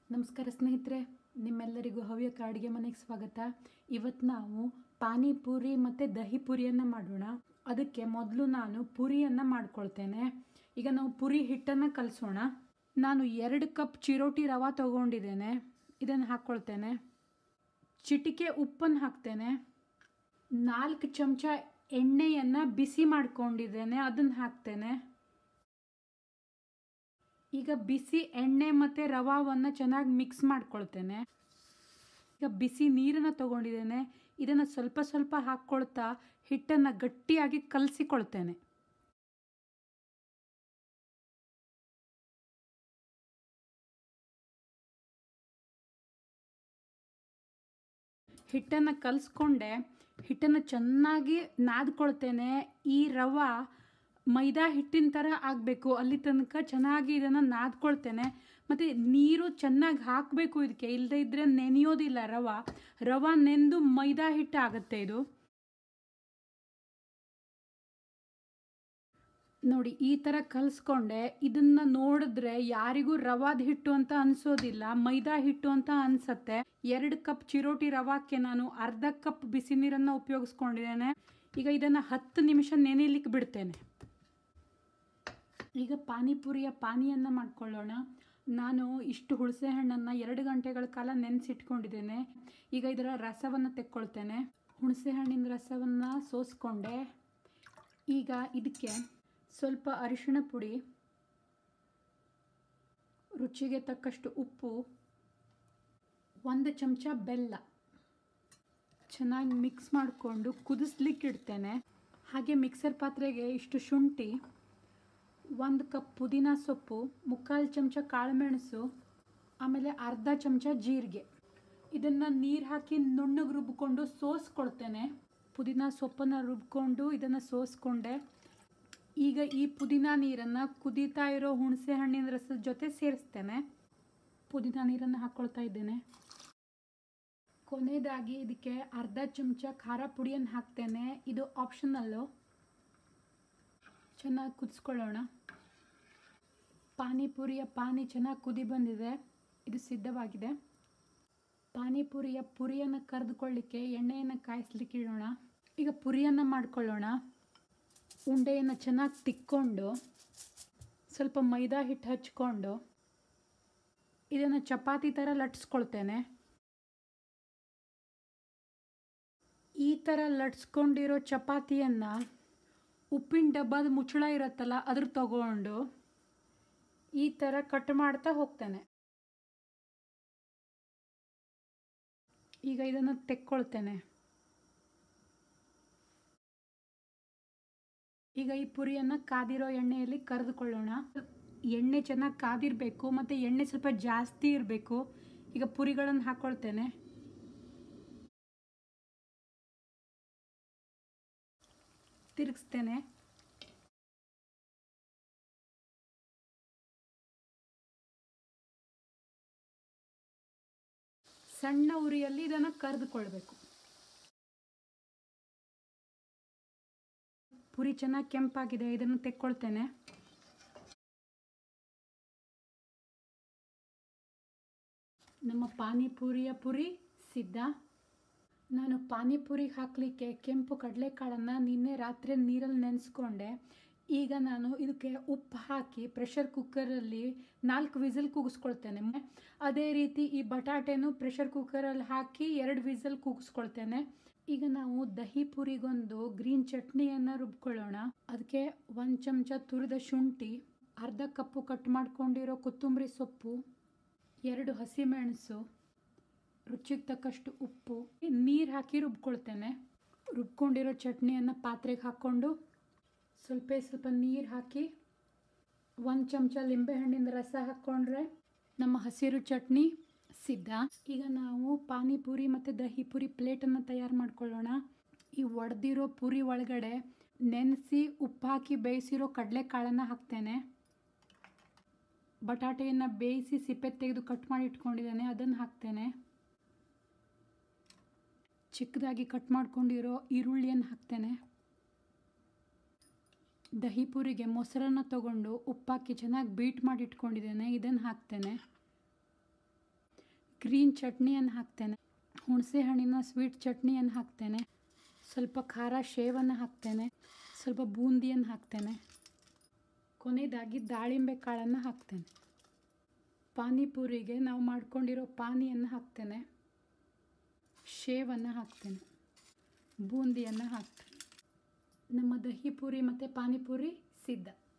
ನಮಸ್ಕಾರ ಸ್ನೇಹಿತರೆ ನಿಮ್ಮೆಲ್ಲರಿಗೂ ಹವ್ಯಕ ಅಡುಗೆ ಮನೆಗೆ ಸ್ವಾಗತ ಇವತ್ತು ನಾವು ಪಾನಿಪುರಿ ಮತ್ತು ದಹಿ ಪುರಿಯನ್ನು ಮಾಡೋಣ ಅದಕ್ಕೆ ಮೊದಲು ನಾನು ಪುರಿಯನ್ನು ಮಾಡ್ಕೊಳ್ತೇನೆ ಈಗ ನಾವು ಪುರಿ ಹಿಟ್ಟನ್ನು ಕಲಿಸೋಣ ನಾನು ಎರಡು ಕಪ್ ಚಿರೋಟಿ ರವೆ ತೊಗೊಂಡಿದ್ದೇನೆ ಇದನ್ನು ಹಾಕ್ಕೊಳ್ತೇನೆ ಚಿಟಿಕೆ ಉಪ್ಪನ್ನು ಹಾಕ್ತೇನೆ ನಾಲ್ಕು ಚಮಚ ಎಣ್ಣೆಯನ್ನು ಬಿಸಿ ಮಾಡ್ಕೊಂಡಿದ್ದೇನೆ ಅದನ್ನು ಹಾಕ್ತೇನೆ ಈಗ ಬಿಸಿ ಎಣ್ಣೆ ಮತ್ತು ರವಾವನ್ನು ಚೆನ್ನಾಗಿ ಮಿಕ್ಸ್ ಮಾಡ್ಕೊಳ್ತೇನೆ ಈಗ ಬಿಸಿ ನೀರನ್ನು ತಗೊಂಡಿದ್ದೇನೆ ಇದನ್ನು ಸ್ವಲ್ಪ ಸ್ವಲ್ಪ ಹಾಕ್ಕೊಳ್ತಾ ಹಿಟ್ಟನ್ನು ಗಟ್ಟಿಯಾಗಿ ಕಲಸಿಕೊಳ್ತೇನೆ ಹಿಟ್ಟನ್ನು ಕಲಿಸ್ಕೊಂಡೆ ಹಿಟ್ಟನ್ನು ಚೆನ್ನಾಗಿ ನಾದ್ಕೊಳ್ತೇನೆ ಈ ರವೆ ಮೈದಾ ಹಿಟ್ಟಿನ ಥರ ಆಗಬೇಕು ಅಲ್ಲಿ ತನಕ ಚೆನ್ನಾಗಿ ಇದನ್ನು ನಾದ್ಕೊಳ್ತೇನೆ ಮತ್ತು ನೀರು ಚೆನ್ನಾಗಿ ಹಾಕಬೇಕು ಇದಕ್ಕೆ ಇಲ್ಲದೇ ಇದ್ದರೆ ನೆನೆಯೋದಿಲ್ಲ ರವೆ ರವೆ ನೆಂದು ಮೈದಾ ಹಿಟ್ಟು ಆಗುತ್ತೆ ಇದು ನೋಡಿ ಈ ಥರ ಕಲಿಸ್ಕೊಂಡೆ ಇದನ್ನು ನೋಡಿದ್ರೆ ಯಾರಿಗೂ ರವಾದ ಹಿಟ್ಟು ಅಂತ ಅನಿಸೋದಿಲ್ಲ ಮೈದಾ ಹಿಟ್ಟು ಅಂತ ಅನಿಸತ್ತೆ ಎರಡು ಕಪ್ ಚಿರೋಟಿ ರವಾಕ್ಕೆ ನಾನು ಅರ್ಧ ಕಪ್ ಬಿಸಿ ನೀರನ್ನು ಉಪಯೋಗಿಸ್ಕೊಂಡಿದ್ದೇನೆ ಈಗ ಇದನ್ನು ಹತ್ತು ನಿಮಿಷ ನೆನೆಯಲಿಕ್ಕೆ ಬಿಡ್ತೇನೆ ಈಗ ಪಾನಿಪುರಿಯ ಪಾನಿಯನ್ನು ಮಾಡ್ಕೊಳ್ಳೋಣ ನಾನು ಇಷ್ಟು ಹುಣಸೆ ಹಣ್ಣನ್ನು ಎರಡು ಗಂಟೆಗಳ ಕಾಲ ನೆನೆಸಿಟ್ಕೊಂಡಿದ್ದೇನೆ ಈಗ ಇದರ ರಸವನ್ನು ತೆಕ್ಕೊಳ್ತೇನೆ ಹುಣಸೆ ಹಣ್ಣಿನ ರಸವನ್ನು ಸೋಸ್ಕೊಂಡೆ ಈಗ ಇದಕ್ಕೆ ಸ್ವಲ್ಪ ಅರಿಶಿಣ ಪುಡಿ ರುಚಿಗೆ ತಕ್ಕಷ್ಟು ಉಪ್ಪು ಒಂದು ಚಮಚ ಬೆಲ್ಲ ಚೆನ್ನಾಗಿ ಮಿಕ್ಸ್ ಮಾಡಿಕೊಂಡು ಕುದಿಸ್ಲಿಕ್ಕೆ ಇಡ್ತೇನೆ ಹಾಗೆ ಮಿಕ್ಸರ್ ಪಾತ್ರೆಗೆ ಇಷ್ಟು ಶುಂಠಿ ಒಂದು ಕಪ್ ಪುದೀನ ಸೊಪ್ಪು ಮುಕ್ಕಾಲು ಚಮಚ ಕಾಳುಮೆಣಸು ಆಮೇಲೆ ಅರ್ಧ ಚಮಚ ಜೀರಿಗೆ ಇದನ್ನು ನೀರು ಹಾಕಿ ನುಣ್ಣಗೆ ರುಬ್ಕೊಂಡು ಸೋಸ್ಕೊಳ್ತೇನೆ ಪುದೀನ ಸೊಪ್ಪನ್ನು ರುಬ್ಕೊಂಡು ಇದನ್ನು ಸೋಸ್ಕೊಂಡೆ ಈಗ ಈ ಪುದೀನ ನೀರನ್ನು ಕುದೀತಾ ಇರೋ ಹುಣಸೆ ಹಣ್ಣಿನ ರಸದ ಜೊತೆ ಸೇರಿಸ್ತೇನೆ ಪುದೀನ ನೀರನ್ನು ಹಾಕ್ಕೊಳ್ತಾ ಇದ್ದೇನೆ ಕೊನೆಯದಾಗಿ ಇದಕ್ಕೆ ಅರ್ಧ ಚಮಚ ಖಾರ ಪುಡಿಯನ್ನು ಹಾಕ್ತೇನೆ ಇದು ಆಪ್ಷನಲ್ಲು ಚೆನ್ನಾಗಿ ಕುದಿಸ್ಕೊಳ್ಳೋಣ ಪಾನಿಪುರಿಯ ಪಾನಿ ಚೆನ್ನಾಗಿ ಕುದಿ ಬಂದಿದೆ ಇದು ಸಿದ್ಧವಾಗಿದೆ ಪಾನಿಪುರಿಯ ಪುರಿಯನ್ನು ಕರೆದುಕೊಳ್ಳಿಕ್ಕೆ ಎಣ್ಣೆಯನ್ನು ಕಾಯಿಸ್ಲಿಕ್ಕೆ ಇಡೋಣ ಈಗ ಪುರಿಯನ್ನು ಮಾಡ್ಕೊಳ್ಳೋಣ ಉಂಡೆಯನ್ನು ಚೆನ್ನಾಗಿ ತಿಕ್ಕೊಂಡು ಸ್ವಲ್ಪ ಮೈದಾ ಹಿಟ್ಟು ಹಚ್ಕೊಂಡು ಇದನ್ನು ಚಪಾತಿ ಥರ ಲಟ್ಸ್ಕೊಳ್ತೇನೆ ಈ ಥರ ಲಟ್ಸ್ಕೊಂಡಿರೋ ಚಪಾತಿಯನ್ನು ಉಪ್ಪಿನ ಡಬ್ಬದ ಮುಚ್ಚಳ ಇರುತ್ತಲ್ಲ ಅದ್ರ ತಗೊಂಡು ಈ ಥರ ಕಟ್ ಮಾಡ್ತಾ ಹೋಗ್ತೇನೆ ಈಗ ಇದನ್ನು ತೆಕ್ಕೊಳ್ತೇನೆ ಈಗ ಈ ಪುರಿಯನ್ನು ಕಾದಿರೋ ಎಣ್ಣೆಯಲ್ಲಿ ಕರೆದುಕೊಳ್ಳೋಣ ಎಣ್ಣೆ ಚೆನ್ನಾಗಿ ಕಾದಿರಬೇಕು ಮತ್ತು ಎಣ್ಣೆ ಸ್ವಲ್ಪ ಜಾಸ್ತಿ ಇರಬೇಕು ಈಗ ಪುರಿಗಳನ್ನು ಹಾಕ್ಕೊಳ್ತೇನೆ ತಿರುಗಿಸ್ತೇನೆ ಸಣ್ಣ ಉರಿಯಲ್ಲಿ ಇದನ್ನು ಕರೆದುಕೊಳ್ಬೇಕು ಪುರಿ ಚೆನ್ನಾಗಿ ಕೆಂಪಾಗಿದೆ ಇದನ್ನು ತೆಕ್ಕೊಳ್ತೇನೆ ನಮ್ಮ ಪಾನಿಪುರಿಯ ಪುರಿ ಸಿದ್ಧ ನಾನು ಪಾನಿಪುರಿಗೆ ಹಾಕಲಿಕ್ಕೆ ಕೆಂಪು ಕಡಲೆಕಾಳನ್ನು ನಿನ್ನೆ ರಾತ್ರಿ ನೀರಲ್ಲಿ ನೆನೆಸ್ಕೊಂಡೆ ಈಗ ನಾನು ಇದಕ್ಕೆ ಉಪ್ಪು ಹಾಕಿ ಪ್ರೆಷರ್ ಕುಕ್ಕರಲ್ಲಿ ನಾಲ್ಕು ವಿಸಿಲ್ ಕೂಗಿಸ್ಕೊಳ್ತೇನೆ ಅದೇ ರೀತಿ ಈ ಬಟಾಟೆನೂ ಪ್ರೆಷರ್ ಕುಕ್ಕರಲ್ಲಿ ಹಾಕಿ ಎರಡು ವಿಸಿಲ್ ಕೂಗಿಸ್ಕೊಳ್ತೇನೆ ಈಗ ನಾವು ದಹಿ ಪುರಿಗೊಂದು ಗ್ರೀನ್ ಚಟ್ನಿಯನ್ನು ರುಬ್ಕೊಳ್ಳೋಣ ಅದಕ್ಕೆ ಒಂದು ಚಮಚ ತುರಿದ ಶುಂಠಿ ಅರ್ಧ ಕಪ್ಪು ಕಟ್ ಮಾಡ್ಕೊಂಡಿರೋ ಕೊತ್ತಂಬರಿ ಸೊಪ್ಪು ಎರಡು ಹಸಿಮೆಣಸು ರುಚಿಗೆ ತಕ್ಕಷ್ಟು ಉಪ್ಪು ನೀರು ಹಾಕಿ ರುಬ್ಕೊಳ್ತೇನೆ ರುಬ್ಕೊಂಡಿರೋ ಚಟ್ನಿಯನ್ನು ಪಾತ್ರೆಗೆ ಹಾಕ್ಕೊಂಡು ಸ್ವಲ್ಪ ಸ್ವಲ್ಪ ನೀರು ಹಾಕಿ ಒಂದು ಚಮಚ ಲಿಂಬೆಹಣ್ಣಿನ ರಸ ಹಾಕ್ಕೊಂಡ್ರೆ ನಮ್ಮ ಹಸಿರು ಚಟ್ನಿ ಸಿದ್ಧ ಈಗ ನಾವು ಪಾನಿಪುರಿ ಮತ್ತು ದಹಿ ಪುರಿ ಪ್ಲೇಟನ್ನು ತಯಾರು ಮಾಡ್ಕೊಳ್ಳೋಣ ಈ ಒಡೆದಿರೋ ಪುರಿ ಒಳಗಡೆ ನೆನೆಸಿ ಉಪ್ಪು ಹಾಕಿ ಬೇಯಿಸಿರೋ ಕಡಲೆಕಾಳನ್ನು ಹಾಕ್ತೇನೆ ಬಟಾಟೆಯನ್ನು ಬೇಯಿಸಿ ಸಿಪ್ಪೆ ತೆಗೆದು ಕಟ್ ಮಾಡಿ ಇಟ್ಕೊಂಡಿದ್ದೇನೆ ಅದನ್ನು ಹಾಕ್ತೇನೆ ಚಿಕ್ಕದಾಗಿ ಕಟ್ ಮಾಡ್ಕೊಂಡಿರೋ ಈರುಳ್ಳಿಯನ್ನು ಹಾಕ್ತೇನೆ ದಹಿ ಪುರಿಗೆ ಮೊಸರನ್ನು ತಗೊಂಡು ಉಪ್ಪಾಕಿ ಚೆನ್ನಾಗಿ ಬೀಟ್ ಮಾಡಿ ಇಟ್ಕೊಂಡಿದ್ದೇನೆ ಇದನ್ನು ಹಾಕ್ತೇನೆ ಗ್ರೀನ್ ಚಟ್ನಿಯನ್ನು ಹಾಕ್ತೇನೆ ಹುಣಸೆ ಹಣ್ಣಿನ ಸ್ವೀಟ್ ಚಟ್ನಿಯನ್ನು ಹಾಕ್ತೇನೆ ಸ್ವಲ್ಪ ಖಾರ ಶೇವನ್ನು ಹಾಕ್ತೇನೆ ಸ್ವಲ್ಪ ಬೂಂದಿಯನ್ನು ಹಾಕ್ತೇನೆ ಕೊನೆಯದಾಗಿ ದಾಳಿಂಬೆ ಕಾಳನ್ನು ಹಾಕ್ತೇನೆ ಪಾನಿಪುರಿಗೆ ನಾವು ಮಾಡ್ಕೊಂಡಿರೋ ಪಾನಿಯನ್ನು ಹಾಕ್ತೇನೆ ಶೇವನ್ನು ಹಾಕ್ತೇನೆ ಬೂಂದಿಯನ್ನು ಹಾಕ್ತೇನೆ ನಮ್ಮ ದಹಿ ಪೂರಿ ಮತ್ತು ಪಾನಿಪುರಿ ಸಿದ್ಧ